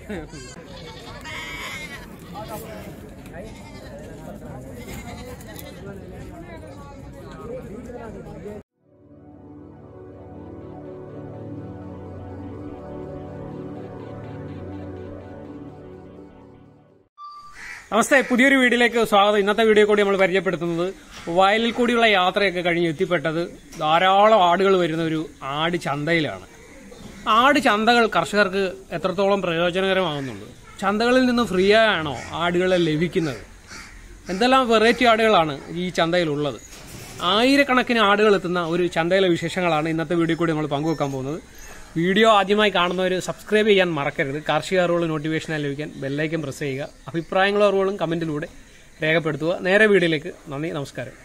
നമസ്തേ പുതിയൊരു വീഡിയോയിലേക്ക് സ്വാഗതം ഇന്നത്തെ വീഡിയോ കൂടി നമ്മൾ പരിചയപ്പെടുത്തുന്നത് വയലിൽ കൂടിയുള്ള യാത്രയൊക്കെ കഴിഞ്ഞ് എത്തിപ്പെട്ടത് ധാരാളം ആടുകൾ വരുന്ന ഒരു ആട് ചന്തയിലാണ് ആട് ചന്തകൾ കർഷകർക്ക് എത്രത്തോളം പ്രയോജനകരമാകുന്നുണ്ട് ചന്തകളിൽ നിന്ന് ഫ്രീ ആണോ ആടുകളെ ലഭിക്കുന്നത് എന്തെല്ലാം വെറൈറ്റി ആടുകളാണ് ഈ ചന്തയിലുള്ളത് ആയിരക്കണക്കിന് ആടുകൾ എത്തുന്ന ഒരു ചന്തയിലെ വിശേഷങ്ങളാണ് ഇന്നത്തെ വീഡിയോ കൂടി നമ്മൾ പങ്കുവെക്കാൻ പോകുന്നത് വീഡിയോ ആദ്യമായി കാണുന്നവർ സബ്സ്ക്രൈബ് ചെയ്യാൻ മറക്കരുത് കാർഷിക അറിവുകൾ നോട്ടിഫിക്കേഷനായി ലഭിക്കാൻ ബെല്ലൈക്കൻ പ്രസ് ചെയ്യുക അഭിപ്രായങ്ങളും അറിവുകളും കമന്റിലൂടെ രേഖപ്പെടുത്തുക നേരെ വീഡിയോയിലേക്ക് നന്ദി നമസ്കാരം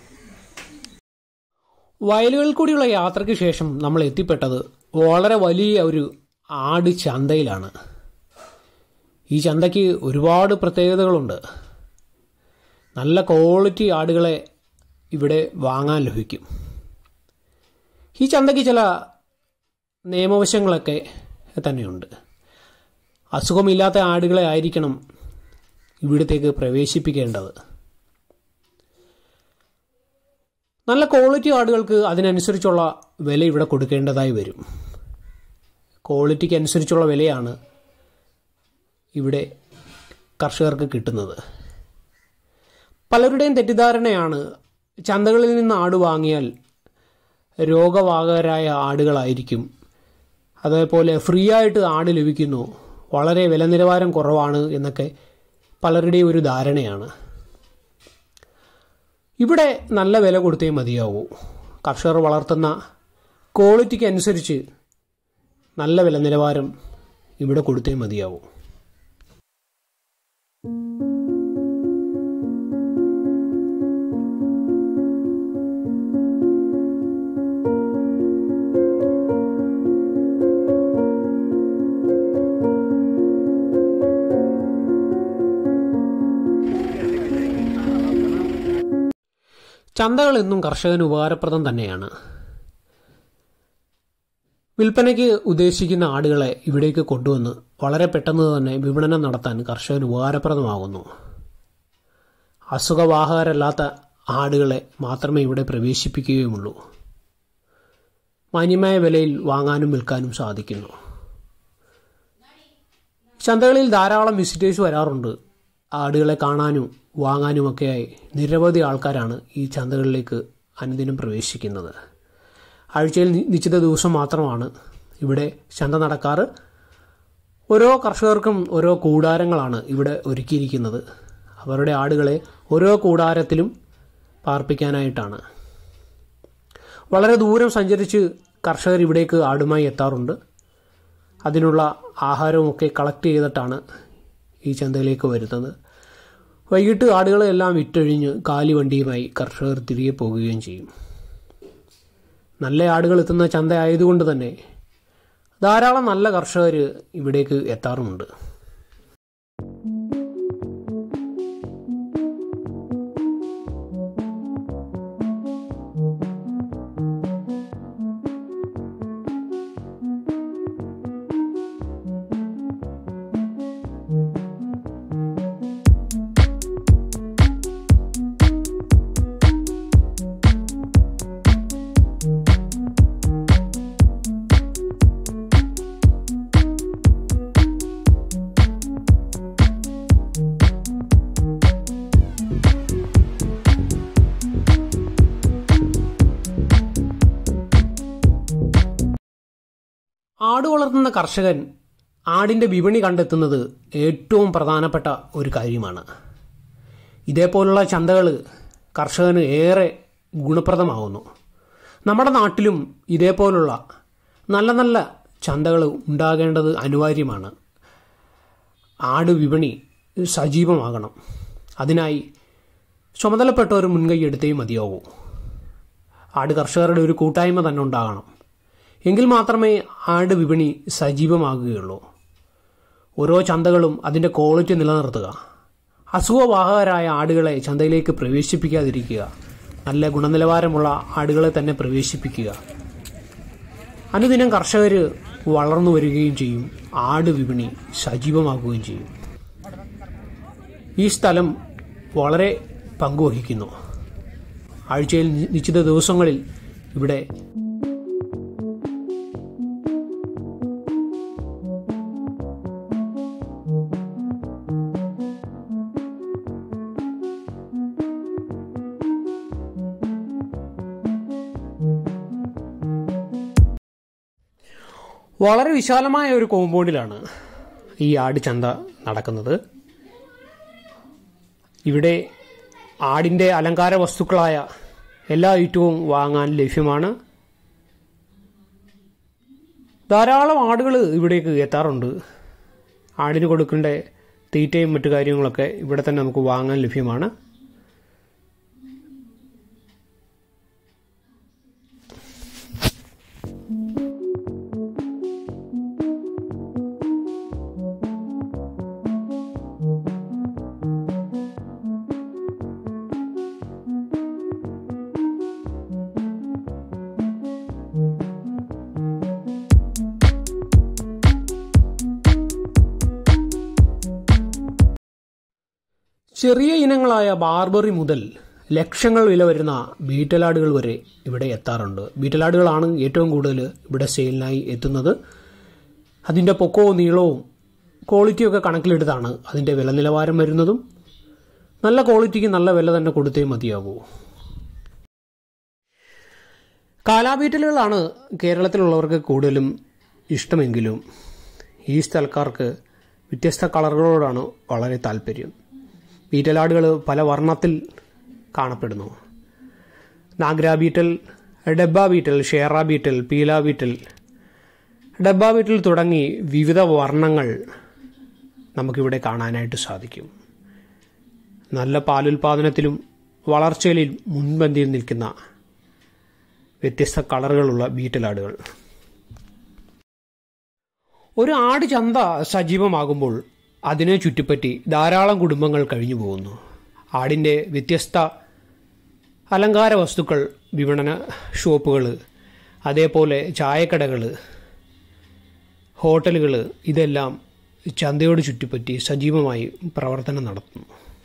വയലുകളിൽ കൂടിയുള്ള യാത്രയ്ക്ക് ശേഷം നമ്മൾ എത്തിപ്പെട്ടത് വളരെ വലിയ ഒരു ആട് ചന്തയിലാണ് ഈ ചന്തയ്ക്ക് ഒരുപാട് പ്രത്യേകതകളുണ്ട് നല്ല ക്വാളിറ്റി ആടുകളെ ഇവിടെ വാങ്ങാൻ ലഭിക്കും ഈ ചന്തയ്ക്ക് ചില നിയമവശങ്ങളൊക്കെ തന്നെയുണ്ട് അസുഖമില്ലാത്ത ആടുകളെ ആയിരിക്കണം ഇവിടത്തേക്ക് പ്രവേശിപ്പിക്കേണ്ടത് നല്ല ക്വാളിറ്റി ആടുകൾക്ക് അതിനനുസരിച്ചുള്ള വില ഇവിടെ കൊടുക്കേണ്ടതായി വരും ക്വാളിറ്റിക്ക് അനുസരിച്ചുള്ള വിലയാണ് ഇവിടെ കർഷകർക്ക് കിട്ടുന്നത് പലരുടെയും തെറ്റിദ്ധാരണയാണ് ചന്തകളിൽ നിന്ന് ആട് വാങ്ങിയാൽ രോഗവാഹകരായ ആടുകളായിരിക്കും അതേപോലെ ഫ്രീ ആയിട്ട് ആട് ലഭിക്കുന്നു വളരെ വില നിലവാരം കുറവാണ് എന്നൊക്കെ പലരുടെയും ഒരു ധാരണയാണ് ഇവിടെ നല്ല വില കൊടുത്തേ മതിയാവൂ കർഷകർ വളർത്തുന്ന ക്വാളിറ്റിക്ക് അനുസരിച്ച് നല്ല വില നിലവാരം ഇവിടെ കൊടുത്തേ മതിയാവൂ ചന്തകൾ എന്നും കർഷകന് ഉപകാരപ്രദം തന്നെയാണ് വിൽപ്പനയ്ക്ക് ഉദ്ദേശിക്കുന്ന ആടുകളെ ഇവിടേക്ക് കൊണ്ടുവന്ന് വളരെ പെട്ടെന്ന് തന്നെ വിപണനം നടത്താൻ കർഷകന് ഉപകാരപ്രദമാകുന്നു അസുഖവാഹകരല്ലാത്ത ആടുകളെ മാത്രമേ ഇവിടെ പ്രവേശിപ്പിക്കുകയുമുള്ളൂ മാന്യമായ വിലയിൽ വാങ്ങാനും വിൽക്കാനും സാധിക്കുന്നു ചന്തകളിൽ ധാരാളം വിസിറ്റേഴ്സ് വരാറുണ്ട് ആടുകളെ കാണാനും വാങ്ങാനുമൊക്കെയായി നിരവധി ആൾക്കാരാണ് ഈ ചന്തകളിലേക്ക് അനുദിനം പ്രവേശിക്കുന്നത് ആഴ്ചയിൽ നി- നിശ്ചിത ദിവസം മാത്രമാണ് ഇവിടെ ചന്ത നടക്കാറ് ഓരോ കർഷകർക്കും ഓരോ കൂടാരങ്ങളാണ് ഇവിടെ ഒരുക്കിയിരിക്കുന്നത് അവരുടെ ആടുകളെ ഓരോ കൂടാരത്തിലും പാർപ്പിക്കാനായിട്ടാണ് വളരെ ദൂരം സഞ്ചരിച്ച് കർഷകർ ഇവിടേക്ക് ആടുമായി എത്താറുണ്ട് അതിനുള്ള ആഹാരമൊക്കെ കളക്ട് ചെയ്തിട്ടാണ് ഈ ചന്തയിലേക്ക് വരുന്നത് വൈകിട്ട് ആടുകളെല്ലാം വിറ്റഴിഞ്ഞ് കാലി വണ്ടിയുമായി കർഷകർ തിരികെ പോകുകയും ചെയ്യും നല്ല ആടുകൾ എത്തുന്ന ചന്ത ആയതുകൊണ്ട് തന്നെ ധാരാളം നല്ല കർഷകർ ഇവിടേക്ക് എത്താറുമുണ്ട് ആട് വളർത്തുന്ന കർഷകൻ ആടിന്റെ വിപണി കണ്ടെത്തുന്നത് ഏറ്റവും പ്രധാനപ്പെട്ട ഒരു കാര്യമാണ് ഇതേപോലുള്ള ചന്തകൾ കർഷകന് ഏറെ ഗുണപ്രദമാകുന്നു നമ്മുടെ നാട്ടിലും ഇതേപോലുള്ള നല്ല നല്ല ചന്തകൾ ഉണ്ടാകേണ്ടത് അനിവാര്യമാണ് ആട് വിപണി സജീവമാകണം അതിനായി ചുമതലപ്പെട്ടവർ മുൻകൈ എടുത്തേ മതിയാവൂ ആട് കർഷകരുടെ ഒരു കൂട്ടായ്മ തന്നെ ഉണ്ടാകണം എങ്കിൽ മാത്രമേ ആട് വിപണി സജീവമാകുകയുള്ളൂ ഓരോ ചന്തകളും അതിൻ്റെ ക്വാളിറ്റി നിലനിർത്തുക അസുഖവാഹകരായ ആടുകളെ ചന്തയിലേക്ക് പ്രവേശിപ്പിക്കാതിരിക്കുക നല്ല ഗുണനിലവാരമുള്ള ആടുകളെ തന്നെ പ്രവേശിപ്പിക്കുക അനുദിനം കർഷകർ വളർന്നു വരികയും ചെയ്യും ആട് വിപണി സജീവമാക്കുകയും ചെയ്യും ഈ സ്ഥലം വളരെ പങ്കുവഹിക്കുന്നു ആഴ്ചയിൽ നി- നിശ്ചിത ദിവസങ്ങളിൽ ഇവിടെ വളരെ വിശാലമായ ഒരു കോമ്പൗണ്ടിലാണ് ഈ ആട് ചന്ത നടക്കുന്നത് ഇവിടെ ആടിൻ്റെ അലങ്കാര വസ്തുക്കളായ എല്ലാ ഐറ്റവും വാങ്ങാൻ ലഭ്യമാണ് ധാരാളം ആടുകൾ ഇവിടേക്ക് എത്താറുണ്ട് ആടിന് കൊടുക്കേണ്ട തീറ്റയും മറ്റു കാര്യങ്ങളൊക്കെ ഇവിടെ തന്നെ നമുക്ക് വാങ്ങാൻ ലഭ്യമാണ് ചെറിയ ഇനങ്ങളായ ബാർബറി മുതൽ ലക്ഷങ്ങൾ വില വരുന്ന ബീറ്റലാടുകൾ വരെ ഇവിടെ എത്താറുണ്ട് ബീറ്റലാടുകളാണ് ഏറ്റവും കൂടുതൽ ഇവിടെ സെയിലിനായി എത്തുന്നത് അതിൻ്റെ പൊക്കവും നീളവും ക്വാളിറ്റിയൊക്കെ കണക്കിലെടുത്താണ് അതിൻ്റെ വില നിലവാരം വരുന്നതും നല്ല ക്വാളിറ്റിക്ക് നല്ല വില തന്നെ കൊടുത്തേ മതിയാകൂ കാലാബീറ്റലുകളാണ് കേരളത്തിലുള്ളവർക്ക് കൂടുതലും ഇഷ്ടമെങ്കിലും ഈ സ്ഥലക്കാർക്ക് വ്യത്യസ്ത കളറുകളോടാണ് വളരെ താല്പര്യം ബീറ്റലാടുകൾ പല വർണ്ണത്തിൽ കാണപ്പെടുന്നു നാഗ്ര ബീറ്റൽ ഡബ്ബ ബീറ്റൽ ഷേറ ബീറ്റൽ പീല ബീറ്റൽ ഡബ്ബ ബീറ്റൽ തുടങ്ങി വിവിധ വർണ്ണങ്ങൾ നമുക്കിവിടെ കാണാനായിട്ട് സാധിക്കും നല്ല പാലുൽപാദനത്തിലും വളർച്ചയിലും മുൻപന്തിയിൽ നിൽക്കുന്ന വ്യത്യസ്ത കളറുകളുള്ള ബീറ്റലാടുകൾ ഒരു ആട് ചന്ത സജീവമാകുമ്പോൾ അതിനെ ചുറ്റിപ്പറ്റി ധാരാളം കുടുംബങ്ങൾ കഴിഞ്ഞു പോകുന്നു ആടിൻ്റെ വ്യത്യസ്ത അലങ്കാര വസ്തുക്കൾ വിപണന ഷോപ്പുകൾ അതേപോലെ ചായക്കടകൾ ഹോട്ടലുകൾ ഇതെല്ലാം ചന്തയോട് ചുറ്റിപ്പറ്റി സജീവമായി പ്രവർത്തനം നടത്തുന്നു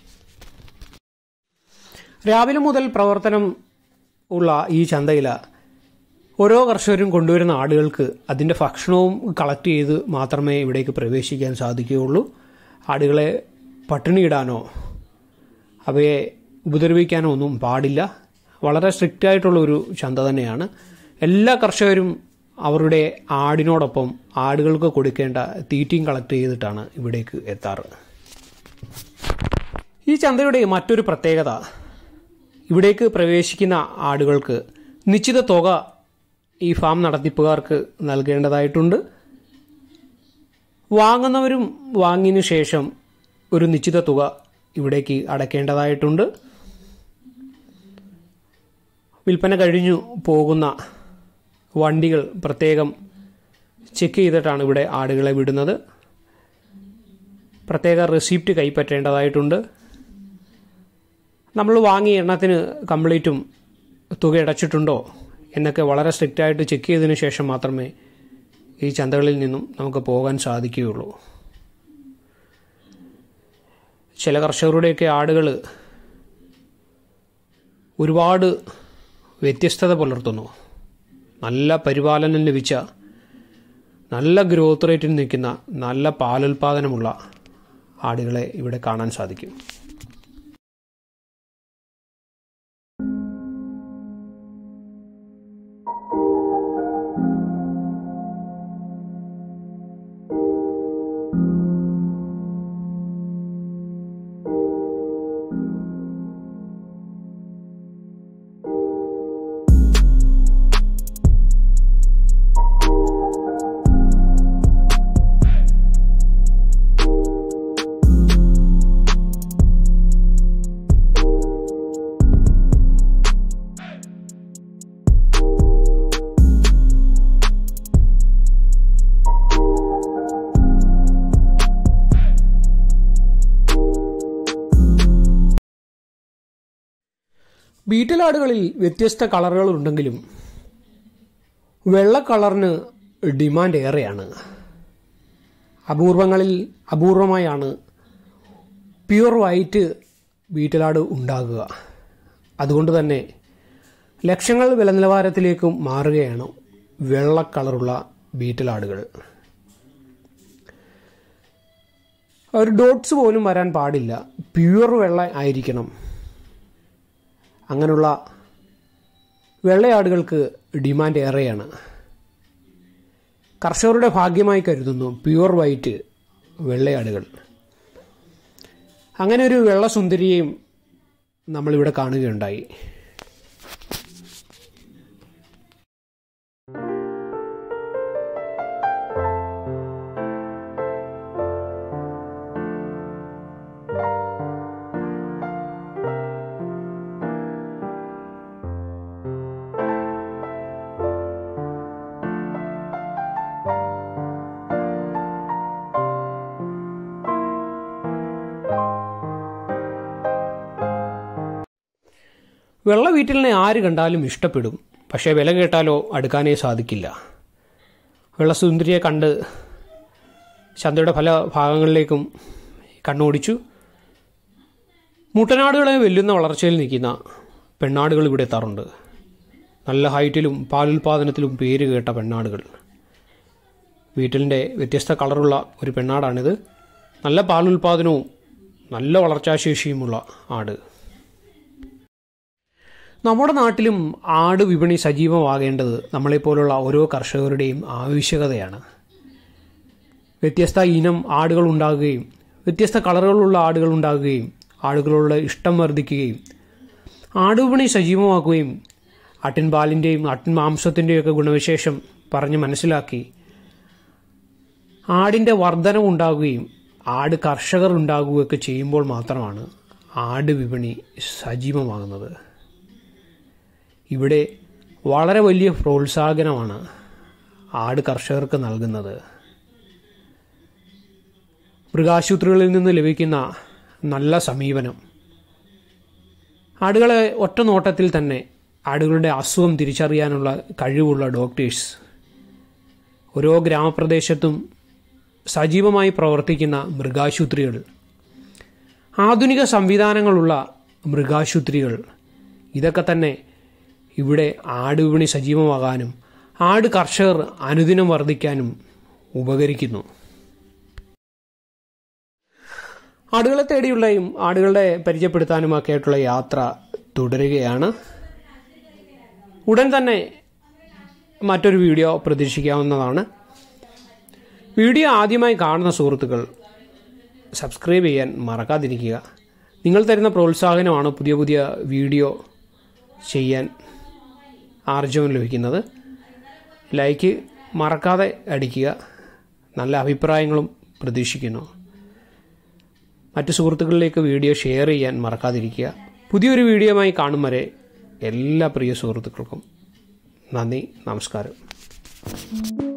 രാവിലെ മുതൽ പ്രവർത്തനം ഉള്ള ഈ ചന്തയിൽ ഓരോ കർഷകരും കൊണ്ടുവരുന്ന ആടുകൾക്ക് അതിൻ്റെ ഭക്ഷണവും കളക്ട് ചെയ്ത് മാത്രമേ ഇവിടേക്ക് പ്രവേശിക്കാൻ സാധിക്കുകയുള്ളൂ ആടുകളെ പട്ടിണിയിടാനോ അവയെ ഉപദ്രവിക്കാനോ ഒന്നും പാടില്ല വളരെ സ്ട്രിക്റ്റ് ആയിട്ടുള്ള ഒരു ചന്ത തന്നെയാണ് എല്ലാ കർഷകരും അവരുടെ ആടിനോടൊപ്പം ആടുകൾക്ക് കൊടുക്കേണ്ട തീറ്റയും കളക്ട് ചെയ്തിട്ടാണ് ഇവിടേക്ക് എത്താറ് ഈ ചന്തയുടെ മറ്റൊരു പ്രത്യേകത ഇവിടേക്ക് പ്രവേശിക്കുന്ന ആടുകൾക്ക് നിശ്ചിത തുക ഈ ഫാം നടത്തിപ്പുകാർക്ക് നൽകേണ്ടതായിട്ടുണ്ട് വാങ്ങുന്നവരും വാങ്ങിയതിനു ശേഷം ഒരു നിശ്ചിത തുക ഇവിടേക്ക് അടയ്ക്കേണ്ടതായിട്ടുണ്ട് വിൽപ്പന കഴിഞ്ഞു പോകുന്ന വണ്ടികൾ പ്രത്യേകം ചെക്ക് ചെയ്തിട്ടാണ് ഇവിടെ ആടുകളെ വിടുന്നത് പ്രത്യേക റെസിപ്റ്റ് കൈപ്പറ്റേണ്ടതായിട്ടുണ്ട് നമ്മൾ വാങ്ങിയ എണ്ണത്തിന് കംപ്ലീറ്റും തുക അടച്ചിട്ടുണ്ടോ എന്നൊക്കെ വളരെ സ്ട്രിക്റ്റായിട്ട് ചെക്ക് ചെയ്തതിന് ശേഷം മാത്രമേ ഈ ചന്തകളിൽ നിന്നും നമുക്ക് പോകാൻ സാധിക്കുകയുള്ളൂ ചില കർഷകരുടെയൊക്കെ ആടുകൾ ഒരുപാട് വ്യത്യസ്തത പുലർത്തുന്നു നല്ല പരിപാലനം ലഭിച്ച നല്ല ഗ്രോത്ത് റേറ്റിൽ നിൽക്കുന്ന നല്ല പാലുൽപാദനമുള്ള ആടുകളെ ഇവിടെ കാണാൻ സാധിക്കും ബീറ്റലാടുകളിൽ വ്യത്യസ്ത കളറുകൾ ഉണ്ടെങ്കിലും വെള്ള കളറിന് ഡിമാൻഡ് ഏറെയാണ് അപൂർവങ്ങളിൽ അപൂർവമായാണ് പ്യുവർ വൈറ്റ് വീട്ടിലാട് ഉണ്ടാകുക അതുകൊണ്ട് തന്നെ ലക്ഷങ്ങൾ വില നിലവാരത്തിലേക്കും മാറുകയാണ് വെള്ള കളറുള്ള ബീറ്റലാടുകൾ ഒരു ഡോട്ട്സ് പോലും വരാൻ പാടില്ല പ്യുവർ വെള്ള ആയിരിക്കണം അങ്ങനെയുള്ള വെള്ളയാടുകൾക്ക് ഡിമാൻഡ് ഏറെയാണ് കർഷകരുടെ ഭാഗ്യമായി കരുതുന്നു പ്യുവർ വൈറ്റ് വെള്ളയാടുകൾ അങ്ങനെ ഒരു വെള്ളസുന്ദരിയെയും നമ്മളിവിടെ കാണുകയുണ്ടായി വെള്ള വീട്ടിലിനെ ആര് കണ്ടാലും ഇഷ്ടപ്പെടും പക്ഷേ വില കേട്ടാലോ അടുക്കാനേ സാധിക്കില്ല വെള്ളസുന്ദരിയെ കണ്ട് ചന്തയുടെ പല ഭാഗങ്ങളിലേക്കും കണ്ണോടിച്ചു മുട്ടനാടുകളെ വെല്ലുന്ന വളർച്ചയിൽ നിൽക്കുന്ന പെണ്ണാടുകൾ ഇവിടെ എത്താറുണ്ട് നല്ല ഹൈറ്റിലും പാലുൽപാദനത്തിലും പേര് കേട്ട പെണ്ണാടുകൾ വീട്ടിലിൻ്റെ വ്യത്യസ്ത കളറുള്ള ഒരു പെണ്ണാടാണിത് നല്ല പാലുൽപാദനവും നല്ല വളർച്ചാശേഷിയുമുള്ള ആട് നമ്മുടെ നാട്ടിലും ആട് വിപണി സജീവമാകേണ്ടത് നമ്മളെപ്പോലുള്ള ഓരോ കർഷകരുടെയും ആവശ്യകതയാണ് വ്യത്യസ്ത ഇനം ആടുകൾ ഉണ്ടാകുകയും വ്യത്യസ്ത കളറുകളുള്ള ആടുകൾ ഉണ്ടാകുകയും ആടുകളുടെ ഇഷ്ടം വർദ്ധിക്കുകയും ആടുവിപണി സജീവമാക്കുകയും ആട്ടിൻ പാലിൻ്റെയും ആട്ടിൻ മാംസത്തിൻ്റെയൊക്കെ ഗുണവിശേഷം പറഞ്ഞ് മനസ്സിലാക്കി ആടിൻ്റെ വർധനം ഉണ്ടാകുകയും ആട് കർഷകർ ഉണ്ടാകുകയൊക്കെ ചെയ്യുമ്പോൾ മാത്രമാണ് ആട് വിപണി സജീവമാകുന്നത് ഇവിടെ വളരെ വലിയ പ്രോത്സാഹനമാണ് ആട് കർഷകർക്ക് നൽകുന്നത് മൃഗാശുപത്രികളിൽ നിന്ന് ലഭിക്കുന്ന നല്ല സമീപനം ആടുകളെ ഒറ്റ നോട്ടത്തിൽ തന്നെ ആടുകളുടെ അസുഖം തിരിച്ചറിയാനുള്ള കഴിവുള്ള ഡോക്ടേഴ്സ് ഓരോ ഗ്രാമപ്രദേശത്തും സജീവമായി പ്രവർത്തിക്കുന്ന മൃഗാശുപത്രികൾ ആധുനിക സംവിധാനങ്ങളുള്ള മൃഗാശുപത്രികൾ ഇതൊക്കെ തന്നെ ഇവിടെ ആട് വിപണി സജീവമാകാനും ആട് കർഷകർ അനുദിനം വർദ്ധിക്കാനും ഉപകരിക്കുന്നു ആടുകളെ തേടിയുള്ളയും ആടുകളെ പരിചയപ്പെടുത്താനുമൊക്കെ ആയിട്ടുള്ള യാത്ര തുടരുകയാണ് ഉടൻ തന്നെ മറ്റൊരു വീഡിയോ പ്രതീക്ഷിക്കാവുന്നതാണ് വീഡിയോ ആദ്യമായി കാണുന്ന സുഹൃത്തുക്കൾ സബ്സ്ക്രൈബ് ചെയ്യാൻ മറക്കാതിരിക്കുക നിങ്ങൾ തരുന്ന പ്രോത്സാഹനമാണ് പുതിയ പുതിയ വീഡിയോ ചെയ്യാൻ ആർജവം ലഭിക്കുന്നത് ലൈക്ക് മറക്കാതെ അടിക്കുക നല്ല അഭിപ്രായങ്ങളും പ്രതീക്ഷിക്കുന്നു മറ്റു സുഹൃത്തുക്കളിലേക്ക് വീഡിയോ ഷെയർ ചെയ്യാൻ മറക്കാതിരിക്കുക പുതിയൊരു വീഡിയോയുമായി കാണും വരെ എല്ലാ പ്രിയ സുഹൃത്തുക്കൾക്കും നന്ദി നമസ്കാരം